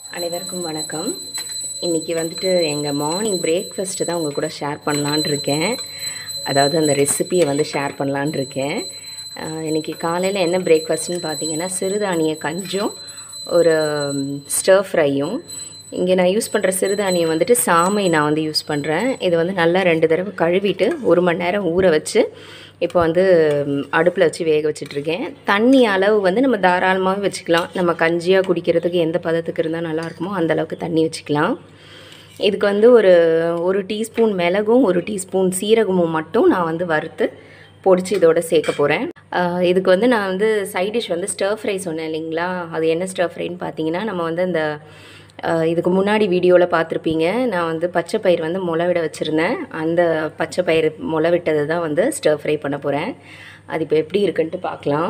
அனைவருக்கும் வணக்கம் இன்றைக்கி வந்துட்டு எங்கள் மார்னிங் பிரேக்ஃபாஸ்ட்டு தான் உங்கள் கூட ஷேர் பண்ணலான் இருக்கேன் அதாவது அந்த ரெசிபியை வந்து ஷேர் பண்ணலான் இருக்கேன் ஆஹ் இன்னைக்கு காலையில் என்ன பிரேக்ஃபாஸ்ட்னு பார்த்தீங்கன்னா சிறுதானிய கஞ்சும் ஒரு ஸ்டர் ஃப்ரையும் இங்கே நான் யூஸ் பண்ணுற சிறுதானியம் வந்துட்டு சாமை நான் வந்து யூஸ் பண்ணுறேன் இது வந்து நல்லா ரெண்டு தடவை கழுவிட்டு ஒரு மணி நேரம் ஊற வச்சு இப்போ வந்து அடுப்பில் வச்சு வேக வச்சிட்ருக்கேன் தண்ணி அளவு வந்து நம்ம தாராளமாகவே வச்சுக்கலாம் நம்ம கஞ்சியாக குடிக்கிறதுக்கு எந்த பதத்துக்கு இருந்தால் நல்லா இருக்குமோ அந்த அளவுக்கு தண்ணி வச்சுக்கலாம் இதுக்கு வந்து ஒரு ஒரு டீஸ்பூன் மிளகும் ஒரு டீஸ்பூன் சீரகமும் மட்டும் நான் வந்து வறுத்து பொடிச்சு இதோட சேர்க்க போகிறேன் இதுக்கு வந்து நான் வந்து சைட் டிஷ் வந்து ஸ்டர் ஃப்ரை சொன்னேன் இல்லைங்களா அது என்ன ஸ்டர் ஃப்ரைன்னு பார்த்தீங்கன்னா நம்ம வந்து அந்த ஆஹ் இதுக்கு முன்னாடி வீடியோவில் பார்த்துருப்பீங்க நான் வந்து பச்சை பயிர் வந்து முளை விட வச்சுருந்தேன் அந்த பச்சை பயிர் முளை விட்டது தான் வந்து ஸ்டர் ஃப்ரை பண்ண போகிறேன் அது இப்போ எப்படி இருக்குன்ட்டு பார்க்கலாம்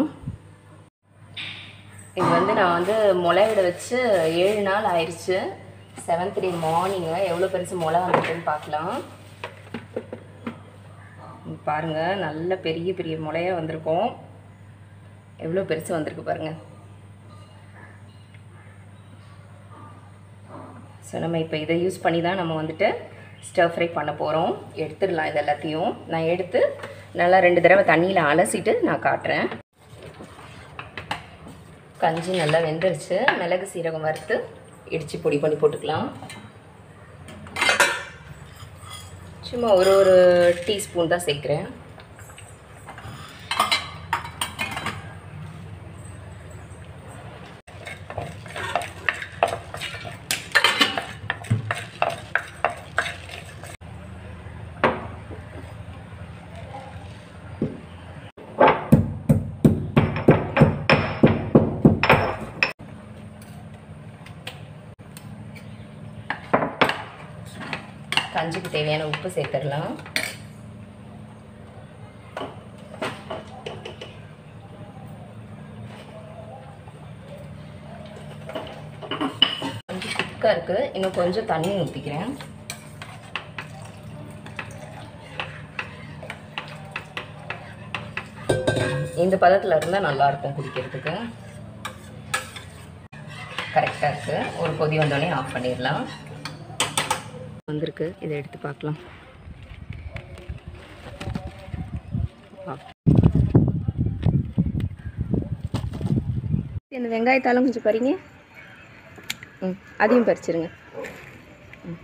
இது வந்து நான் வந்து முளை விட வச்சு ஏழு நாள் ஆயிடுச்சு செவன்த் டே மார்னிங்கு எவ்வளோ பெருசு முளை வந்துட்டுன்னு பார்க்கலாம் இங்க பாருங்க நல்ல பெரிய பெரிய முளையாக வந்திருக்கும் எவ்வளோ பெருசு வந்திருக்கு பாருங்கள் ஸோ நம்ம இப்போ இதை யூஸ் பண்ணி தான் நம்ம வந்துட்டு ஸ்டர் ஃப்ரை பண்ண போகிறோம் எடுத்துடலாம் இது எல்லாத்தையும் நான் எடுத்து நல்லா ரெண்டு தடவை தண்ணியில் அலசிட்டு நான் காட்டுறேன் கஞ்சி நல்லா வெந்துருச்சு மிளகு சீரகம் வறுத்து இடித்து பொடி பண்ணி போட்டுக்கலாம் சும்மா ஒரு ஒரு டீஸ்பூன் தான் சேர்க்குறேன் கஞ்சிக்கு தேவையான உப்பு சேர்த்துடலாம் கொஞ்சம் திக்காக இருக்குது இன்னும் கொஞ்சம் தண்ணி ஊற்றிக்கிறேன் இந்த பதத்தில் இருந்தால் நல்லாயிருக்கும் குடிக்கிறதுக்கு கரெக்டாக இருக்குது ஒரு கொதி வந்தோடனே ஆஃப் பண்ணிடலாம் வந்திருக்கு இதை எடுத்து பார்க்கலாம் இந்த வெங்காயத்தாலும் கொஞ்சம் பறிங்க ம் அதையும் பறிச்சிருங்க ம்.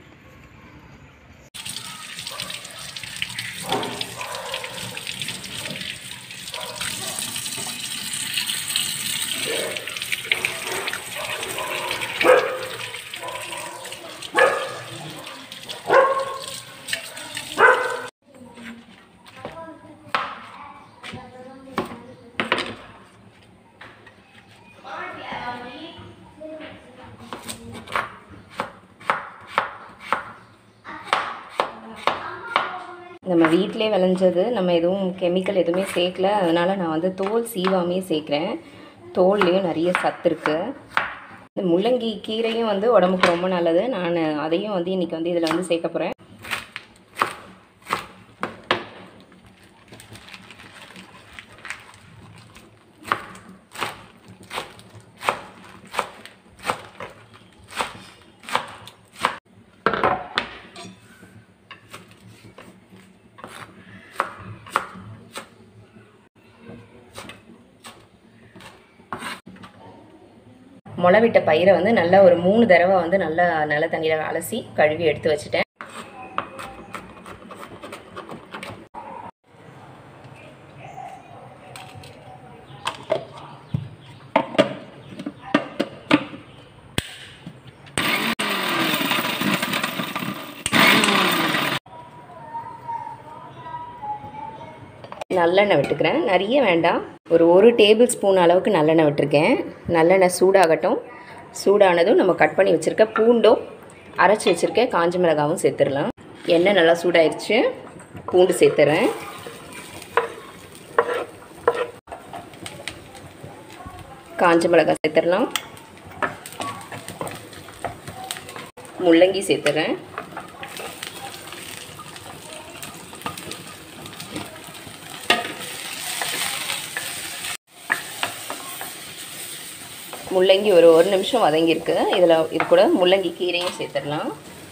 நம்ம வீட்டிலே விளைஞ்சது நம்ம எதுவும் கெமிக்கல் எதுவுமே சேர்க்கல அதனால் நான் வந்து தோல் சீவாமே சேர்க்குறேன் தோல்லையும் நிறைய சத்து இருக்குது இந்த முள்ளங்கி கீரையும் வந்து உடம்புக்கு ரொம்ப நல்லது நான் அதையும் வந்து இன்றைக்கி வந்து இதில் வந்து சேர்க்க போகிறேன் முளைவிட்ட பயிரை வந்து நல்லா ஒரு மூணு தடவை வந்து நல்லா நல்ல தண்ணியில் அலசி கழுவி எடுத்து வச்சுட்டேன் நல்லெண்ணெய் விட்டுக்கிறேன் நிறைய வேண்டாம் ஒரு ஒரு டேபிள் ஸ்பூன் அளவுக்கு நல்லெண்ணெய் விட்டுருக்கேன் நல்லெண்ணெய் சூடாகட்டும் சூடானதும் நம்ம கட் பண்ணி வச்சுருக்க பூண்டும் அரைச்சி வச்சுருக்க காஞ்ச மிளகாவும் சேர்த்துடலாம் எண்ணெய் நல்லா சூடாயிருச்சு பூண்டு சேர்த்துறேன் காஞ்ச மிளகாய் சேர்த்துடலாம் முள்ளங்கி சேர்த்துறேன் முள்ளங்கி ஒரு ஒரு நிமிஷம் வதங்கியிருக்கு இதில் இது கூட முள்ளங்கி கீரையும் சேர்த்துடலாம்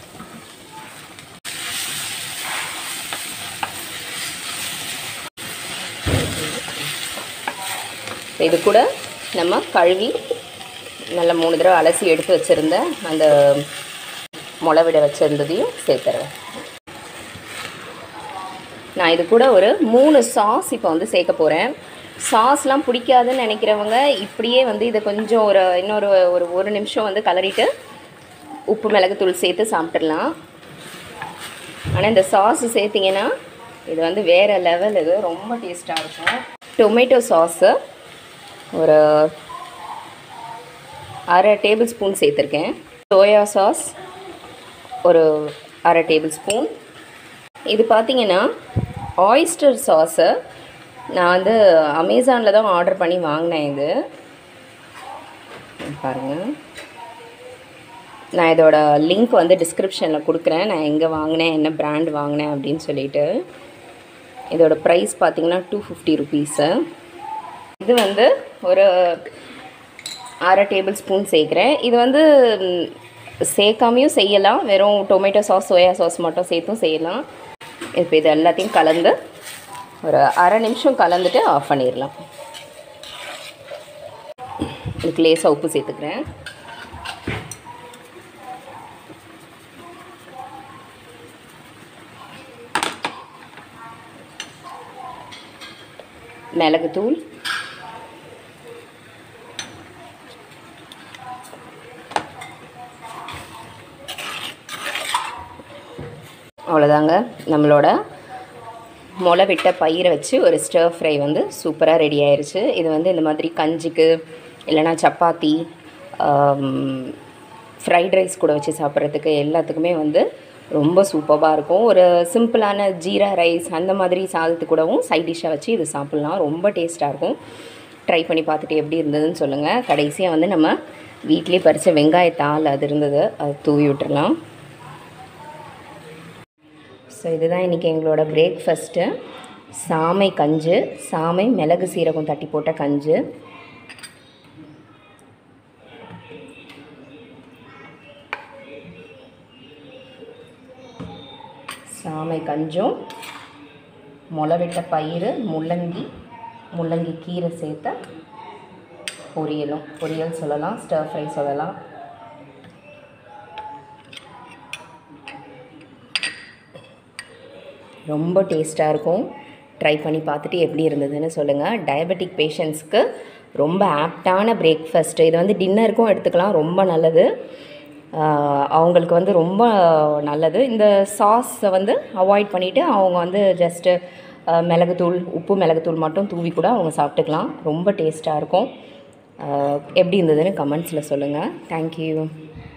இது கூட நம்ம கழுவி நல்லா மூணு தடவை அலசி எடுத்து வச்சுருந்த அந்த முளை விட வச்சுருந்ததையும் சேர்த்துறேன் நான் இது கூட ஒரு மூணு சாஸ் இப்போ வந்து சேர்க்க போகிறேன் சாஸ்லாம் பிடிக்காதுன்னு நினைக்கிறவங்க இப்படியே வந்து இதை கொஞ்சம் ஒரு இன்னொரு ஒரு ஒரு நிமிஷம் வந்து கலரிட்டு உப்பு மிளகுத்தூள் சேர்த்து சாப்பிட்றலாம் ஆனால் இந்த சாஸ் சேர்த்திங்கன்னா இது வந்து வேறு லெவல் இது ரொம்ப டேஸ்ட்டாக இருக்கும் டொமேட்டோ சாஸு ஒரு அரை டேபிள் ஸ்பூன் சேர்த்துருக்கேன் சோயா சாஸ் ஒரு அரை டேபிள் ஸ்பூன் இது பார்த்தீங்கன்னா ஆயிஸ்டர் சாஸு நான் வந்து அமேசானில் தான் ஆர்டர் பண்ணி வாங்கினேன் இது பாருங்கள் நான் இதோட லிங்க் வந்து டிஸ்கிரிப்ஷனில் கொடுக்குறேன் நான் எங்கே வாங்கினேன் என்ன பிராண்ட் வாங்கினேன் அப்படின்னு சொல்லிட்டு இதோட ப்ரைஸ் பார்த்தீங்கன்னா டூ ஃபிஃப்டி ருபீஸு இது வந்து ஒரு அரை டேபிள் ஸ்பூன் சேர்க்குறேன் இது வந்து ம், சேர்க்காமையும் செய்யலாம் வெறும் டொமேட்டோ சாஸ் சோயா சாஸ் மட்டும் சேர்த்தும் செய்யலாம் இப்போ இது எல்லாத்தையும் கலந்து ஒரு அரை நிமிஷம் கலந்துட்டு ஆஃப் பண்ணிடலாம் இதுக்கு லேசாக உப்பு சேர்த்துக்கிறேன் மிளகுத்தூள் அவ்வளோதாங்க நம்மளோட முளை விட்ட பயிரை வச்சு ஒரு ஸ்டர் ஃப்ரை வந்து சூப்பராக ரெடி ஆயிருச்சு இது வந்து இந்த மாதிரி கஞ்சிக்கு இல்லைன்னா சப்பாத்தி ஃப்ரைட் ரைஸ் கூட வச்சு சாப்பிட்றதுக்கு எல்லாத்துக்குமே வந்து ரொம்ப சூப்பராக இருக்கும் ஒரு சிம்பிளான ஜீரா ரைஸ் அந்த மாதிரி சாதத்து கூடவும் சைட் டிஷ்ஷாக வச்சு இது சாப்பிட்லாம் ரொம்ப டேஸ்ட்டாக இருக்கும் ட்ரை பண்ணி பார்த்துட்டு எப்படி இருந்ததுன்னு சொல்லுங்கள் கடைசியாக வந்து நம்ம வீட்டிலே பறித்த வெங்காயத்தாள் அது இருந்தது அது தூவி விட்டுறலாம் ஸோ இதுதான் இன்றைக்கி எங்களோட பிரேக்ஃபாஸ்ட்டு சாமை கஞ்சு சாமை மிளகு சீரகம் தட்டி போட்ட கஞ்சு சாமை கஞ்சும் முளைவிட்ட பயிறு முள்ளங்கி முள்ளங்கி கீரை சேர்த்த பொரியலும் பொரியல் சொல்லலாம் ஸ்டர் ஃப்ரை சொல்லலாம் ரொம்ப டேஸ்ட்டாக இருக்கும் ட்ரை பண்ணி பார்த்துட்டு எப்படி இருந்ததுன்னு சொல்லுங்கள் டயபெட்டிக் பேஷண்ட்ஸ்க்கு ரொம்ப ஆப்டான பிரேக்ஃபாஸ்ட்டு இது வந்து டின்னருக்கும் எடுத்துக்கலாம் ரொம்ப நல்லது ஆஹ் அவங்களுக்கு வந்து ரொம்ப நல்லது இந்த சாஸை வந்து அவாய்ட் பண்ணிவிட்டு அவங்க வந்து ஜஸ்ட்டு மிளகுத்தூள் உப்பு மிளகுத்தூள் மட்டும் தூவி கூட அவங்க சாப்பிட்டுக்கலாம் ரொம்ப டேஸ்ட்டாக இருக்கும் ஆஹ் எப்படி இருந்ததுன்னு கமெண்ட்ஸில் சொல்லுங்கள் தேங்க்யூ